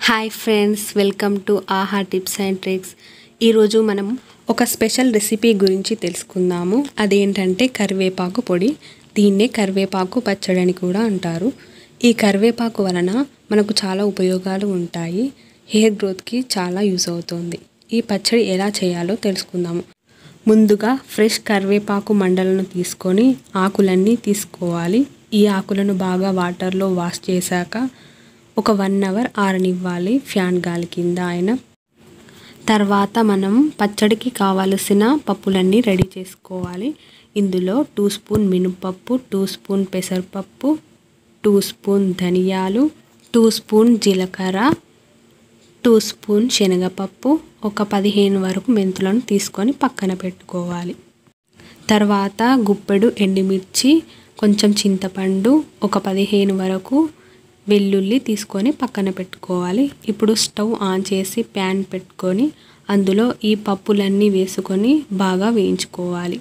hi friends welcome to Aha tips and tricks ఈరోజు మనం ఒక స్పెషల్ రెసిపీ గురించి తెలుసుకుందాము అదేంటంటే కరివేపాకు పొడి దీన్నే కరివేపాకు పచ్చడి అని కూడా అంటారు ఈ కరివేపాకు వలన మనకు చాలా ఉపయోగాలు ఉంటాయి హెయిర్ గ్రోత్కి చాలా యూస్ అవుతుంది ఈ పచ్చడి ఎలా చేయాలో తెలుసుకుందాము ముందుగా ఫ్రెష్ కరివేపాకు మండలను తీసుకొని ఆకులన్నీ తీసుకోవాలి ఈ ఆకులను బాగా వాటర్లో వాష్ చేశాక ఒక వన్ అవర్ ఆరనివ్వాలి ఫ్యాన్ గాలి కింద ఆయన తర్వాత మనం పచ్చడికి కావలసిన పప్పులన్నీ రెడీ చేసుకోవాలి ఇందులో టూ స్పూన్ మినపప్పు టూ స్పూన్ పెసరపప్పు టూ స్పూన్ ధనియాలు టూ స్పూన్ జీలకర్ర టూ స్పూన్ శనగపప్పు ఒక పదిహేను వరకు మెంతులను తీసుకొని పక్కన పెట్టుకోవాలి తర్వాత గుప్పెడు ఎండుమిర్చి కొంచెం చింతపండు ఒక పదిహేను వరకు వెల్లుల్లి తీసుకొని పక్కన పెట్టుకోవాలి ఇప్పుడు స్టవ్ ఆన్ చేసి ప్యాన్ పెట్టుకొని అందులో ఈ పప్పులన్నీ వేసుకొని బాగా వేయించుకోవాలి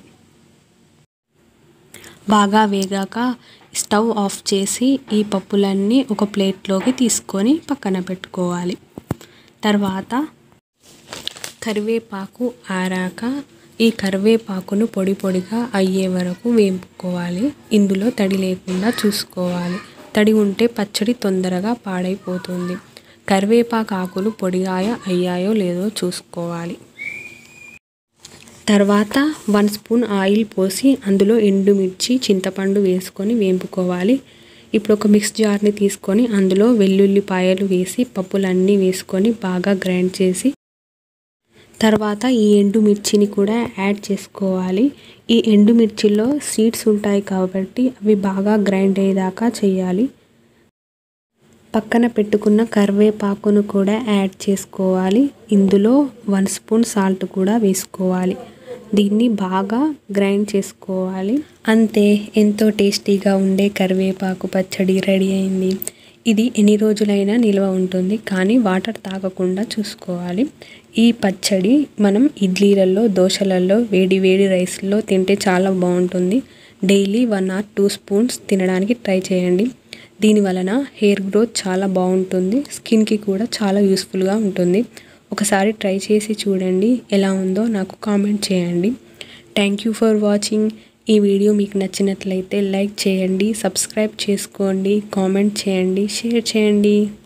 బాగా వేగాక స్టవ్ ఆఫ్ చేసి ఈ పప్పులన్నీ ఒక ప్లేట్లోకి తీసుకొని పక్కన పెట్టుకోవాలి తర్వాత కరివేపాకు ఆరాక ఈ కరివేపాకును పొడి పొడిగా అయ్యే వరకు వేపుకోవాలి ఇందులో తడి లేకుండా చూసుకోవాలి తడి ఉంటే పచ్చడి తొందరగా పాడైపోతుంది కరివేపాకు ఆకులు పొడిగాయ అయ్యాయో లేదో చూసుకోవాలి తర్వాత వన్ స్పూన్ ఆయిల్ పోసి అందులో ఎండుమిర్చి చింతపండు వేసుకొని వేపుకోవాలి ఇప్పుడు ఒక మిక్స్ జార్ని తీసుకొని అందులో వెల్లుల్లిపాయలు వేసి పప్పులన్నీ వేసుకొని బాగా గ్రైండ్ చేసి తర్వాత ఈ ఎండుమిర్చిని కూడా యాడ్ చేసుకోవాలి ఈ ఎండుమిర్చిలో సీడ్స్ ఉంటాయి కాబట్టి అవి బాగా గ్రైండ్ అయ్యేదాకా చేయాలి పక్కన పెట్టుకున్న కరివేపాకును కూడా యాడ్ చేసుకోవాలి ఇందులో వన్ స్పూన్ సాల్ట్ కూడా వేసుకోవాలి దీన్ని బాగా గ్రైండ్ చేసుకోవాలి అంతే ఎంతో టేస్టీగా ఉండే కరివేపాకు పచ్చడి రెడీ అయింది ఇది ఎన్ని రోజులైనా నిల్వ ఉంటుంది కానీ వాటర్ తాగకుండా చూసుకోవాలి ఈ పచ్చడి మనం ఇడ్లీలలో దోశలలో వేడి వేడి రైస్లో తింటే చాలా బాగుంటుంది daily one or two spoons తినడానికి ట్రై చేయండి దీని వలన హెయిర్ గ్రోత్ చాలా బాగుంటుంది స్కిన్కి కూడా చాలా యూస్ఫుల్గా ఉంటుంది ఒకసారి ట్రై చేసి చూడండి ఎలా ఉందో నాకు కామెంట్ చేయండి థ్యాంక్ యూ ఫర్ వాచింగ్ ఈ వీడియో మీకు నచ్చినట్లయితే లైక్ చేయండి సబ్స్క్రైబ్ చేసుకోండి కామెంట్ చేయండి షేర్ చేయండి